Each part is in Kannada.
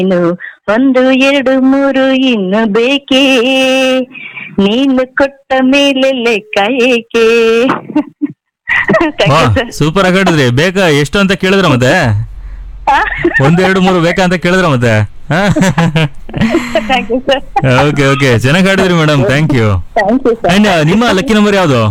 ಇನ್ನು ಒಂದು ಎರಡು ಮೂರು ಇನ್ನು ಬೇಕೇ ನೀನು ಕೊಟ್ಟ ಮೇಲೆ ಲೆಕ್ಕ ಏಕೆ Thank you, sir. ಸೂಪರ್ ಆಗಿ ಹಾಡಿದ್ರಿ ಬೇಕಾ ಎಷ್ಟು ಅಂತ ಕೇಳಿದ್ರ ಮತ್ತೆ ಹಾ? ಒಂದೆರಡು ಮೂರು ಬೇಕಾ ಅಂತ ಕೇಳಿದ್ರ ಮತ್ತೆ Thank you, sir. Okay okay ಚೆನ್ನಾಗಿ ಹಾಡಿದ್ರಿ madam thank you Thank you, sir. And ನಿಮ್ಮ ಲಕ್ಕಿ ನಂಬರ್ ಯಾವುದು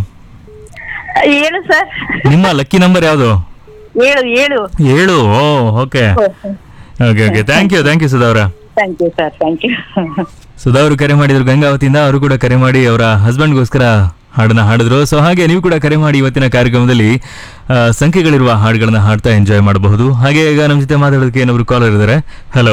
ಹೇಳು ಸರ್ ನಿಮ್ಮ ಲಕ್ಕಿ ನಂಬರ್ ಯಾವುದು ಹೇಳು ಹೇಳು ಏಳು ಓ okay okay okay thank you thank you Sudha ಅವರ thank you sir thank you Sudha ಅವರು ಕರೆ ಮಾಡಿದ್ರು ಗಂಗಾವತಿಯಿಂದ ಅವರು ಕೂಡ ಕರೆ ಮಾಡಿ ಅವರ ಹಸ್ಬೆಂಡ್ಗೋಸ್ಕರ ಹಾಡನ್ನ ಹಾಡಿದ್ರು ಸೊ ಹಾಗೆ ನೀವು ಕೂಡ ಕರೆ ಮಾಡಿ ಇವತ್ತಿನ ಕಾರ್ಯಕ್ರಮದಲ್ಲಿ ಆ, ಸಂಖ್ಯೆಗಳಿರುವ ಹಾಡುಗಳನ್ನ ಹಾಡ್ತಾ ಎಂಜಾಯ್ ಮಾಡಬಹುದು ಹಾಗೆ ಈಗ ನಮ್ಮ ಜೊತೆ ಮಾತಾಡೋದಕ್ಕೆ ಏನೊಬ್ರು ಕಾಲರ್ ಇದ್ದಾರೆ ಹಲೋ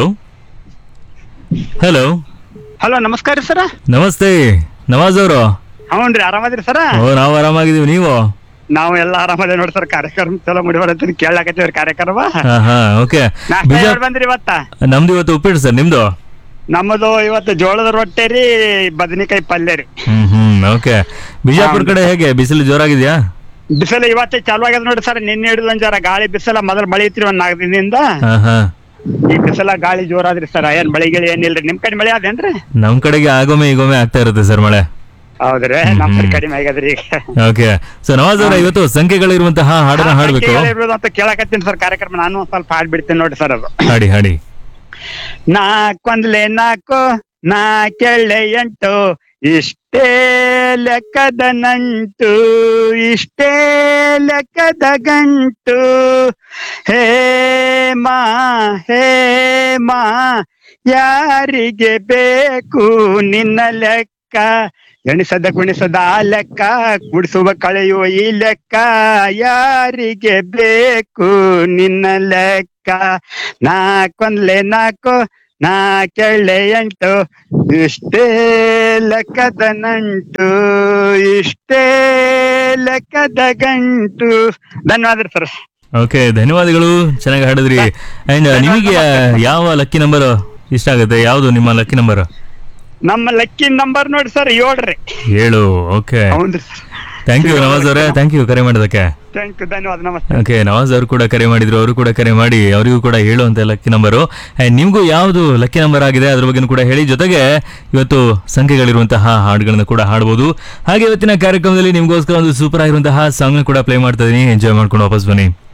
ಹಲೋ ಹಲೋ ನಮಸ್ಕಾರ ಸರ ನಮಸ್ತೆ ನವಾಜ್ ಅವರು ಹ್ಞೂನ್ರಿ ಆರಾಮದ್ರಿ ಸರ ಓ ನಾವು ಆರಾಮಾಗಿದ್ದೀವಿ ನೀವು ನಾವು ಎಲ್ಲ ಆರಾಮದೇ ನೋಡಿ ಸರ್ ಕಾರ್ಯಕ್ರಮ ಚಲೋ ಮುಡಿಬಾರತ್ತೀನಿ ಕೇಳಾಕತ್ತೀವ್ರಿ ಕಾರ್ಯಕ್ರಮ ಹಾ ಹಾ ಓಕೆ ನಾಷ್ಟ ಬಿಜಾ ಯಾರ್ ಬಂದ್ರಿ ಇವತ್ತ ನಮ್ದು ಇವತ್ತು ಉಪ್ಪಿಟ್ಟು ಸರ್ ನಿಮ್ದು ನಮ್ಮದು ಇವತ್ತು ಜೋಳದ ರೊಟ್ಟೆ ರೀ ಬದನೆಕಾಯಿ ಪಲ್ಯ ರೀ ಹ್ಮ್ ಹ್ಮ್ ಓಕೆ ಬಿಜಾಪುರ ಕಡೆ ಹೇಗೆ ಬಿಸಿಲು ಜೋರಾಗಿದ್ಯಾ ಬಿಸಿಲು ಇವತ್ತೇ ಚಾಲು ಆಗ್ಯದ ನೋಡಿ ಸರ್ ನಿನ್ನೆ ಹಿಡಿದು ಒಂದ್ ಜರ ಗಾಳಿ ಬಿಸಿಲ ಮೊದಲು ಮಳೆ ಐತ್ರಿ ಒಂದ್ ನಾಲ್ಕು ದಿನದಿಂದ ಹಾ ಹಾ ಈ ಬಿಸಿಲ ಗಾಳಿ ಜೋರಾದ್ರಿ ಸರ್ ಏನ್ ಮಳೆ ಗಿಳಿ ಏನಿಲ್ರಿ ನಿಮ್ ಕಡೆ ಮಳೆ ಅದೇನ್ರಿ ನಮ್ ಕಡೆಗೆ ಆಗೊಮ್ಮೆ ಈಗೊಮ್ಮೆ ಆಗ್ತಾ ಇರುತ್ತೆ ಸರ್ ಮಳೆ ಹೌದ್ರಿ ನಮ್ ಕಡೆ ಹ್ಮ್. ಕಡಿಮೆ ಆಗ್ಯದ್ರಿ ಈಗ ಓಕೆ ಸೊ ನವಾಜ್ ಅವರ ಇವತ್ತು ಸಂಖ್ಯೆಗಳಿರುವಂತಹ ಹಾಡನ್ನ ಹಾಡ್ಬೇಕು ಇರ್ಬೋದು ಅಂತ ಕೇಳಕತ್ತೀನಿ ಸರ್ ಕಾರ್ಯಕ್ರಮ ನಾನು ಒಂದ್ ಸ್ವಲ್ಪ ಹಾಡ್ಬಿಡ್ತೀನಿ ನೋಡಿ ಸರ್ ಅದು ಹಾಡಿ ಹಾಡಿ ನಾಲ್ಕೊಂದ್ಲೆ ನಾಲ್ಕು ನಾಲ್ಕೆಳ್ಳೆ ಎಂಟು ಇಷ್ಟೇ ಲೆಕ್ಕದ ನಂಟು ಇಷ್ಟೇ ಲೆಕ್ಕದ ಗಂಟು ಹೇ ಮಾ ಹೇ ಮಾ ಯಾರಿಗೆ ಬೇಕು ನಿನ್ನ ಲೆಕ್ಕ ಎಣಿಸದ ಗುಣಿಸದ ಆ ಲೆಕ್ಕ ಗುಡಿಸುವ ಕಳೆಯುವ ಈ ಲೆಕ್ಕ ಯಾರಿಗೆ ಬೇಕು ನಿನ್ನ ಲೆಕ್ಕ ನಾಲ್ಕೊಂದ್ಲೆ ನಾಲ್ಕು ನಾಲ್ಕೆಳ್ಳೆ ಎಂಟು ಇಷ್ಟೇ ಲೆಕ್ಕದ ನಂಟು ಇಷ್ಟೇ ಲೆಕ್ಕದ ಗಂಟು ಧನ್ಯವಾದ ಸರ್ ಓಕೆ ಧನ್ಯವಾದಗಳು ಚೆನ್ನಾಗಿ ಹಾಡಿದ್ರಿ ಅಂಡ್ ನಿಮಗೆ ಯಾವ ಲಕ್ಕಿ ನಂಬರ್ ಇಷ್ಟ ಆಗುತ್ತೆ ಯಾವುದು ನಿಮ್ಮ ಲಕ್ಕಿ ನಂಬರ್ ನಮ್ಮ ಲಕ್ಕಿ ನಂಬರ್ ನೋಡಿ ಸರ್ ಏಳ್ರಿ ಏಳು ಓಕೆ ಹೌದ್ರಿ ಸರ್ ಥ್ಯಾಂಕ್ ಯು ನವಾಜ್ ಅವರೇ ಥ್ಯಾಂಕ್ ಯು ಕರೆ ಮಾಡೋದಕ್ಕೆ ಥ್ಯಾಂಕ್ ಯು ಧನ್ಯವಾದ ನಮಸ್ತೆ ಓಕೆ ನವಾಜ್ ಅವರು ಕೂಡ ಕರೆ ಮಾಡಿದ್ರು ಅವರು ಕೂಡ ಕರೆ ಮಾಡಿ ಅವರಿಗೂ ಕೂಡ ಹೇಳುವಂತ ಲಕ್ಕಿ ನಂಬರು ಅಂಡ್ ನಿಮಗೂ ಯಾವುದು ಲಕ್ಕಿ ನಂಬರ್ ಆಗಿದೆ ಅದ್ರ ಬಗ್ಗೆ ಕೂಡ ಹೇಳಿ ಜೊತೆಗೆ ಇವತ್ತು ಸಂಖ್ಯೆಗಳಿರುವಂತಹ ಹಾಡುಗಳನ್ನ ಕೂಡ ಹಾಡಬಹುದು ಹಾಗೆ ಇವತ್ತಿನ ಕಾರ್ಯಕ್ರಮದಲ್ಲಿ ನಿಮಗೋಸ್ಕರ ಒಂದು ಸೂಪರ್ ಆಗಿರುವಂತಹ ಸಾಂಗ್ ಕೂಡ ಪ್ಲೇ ಮಾಡ್ತಾ ಇದೀನಿ ಎಂಜಾಯ್ ಮಾಡ್ಕೊಂಡು ವಾಪಸ್ ಬನ್ನಿ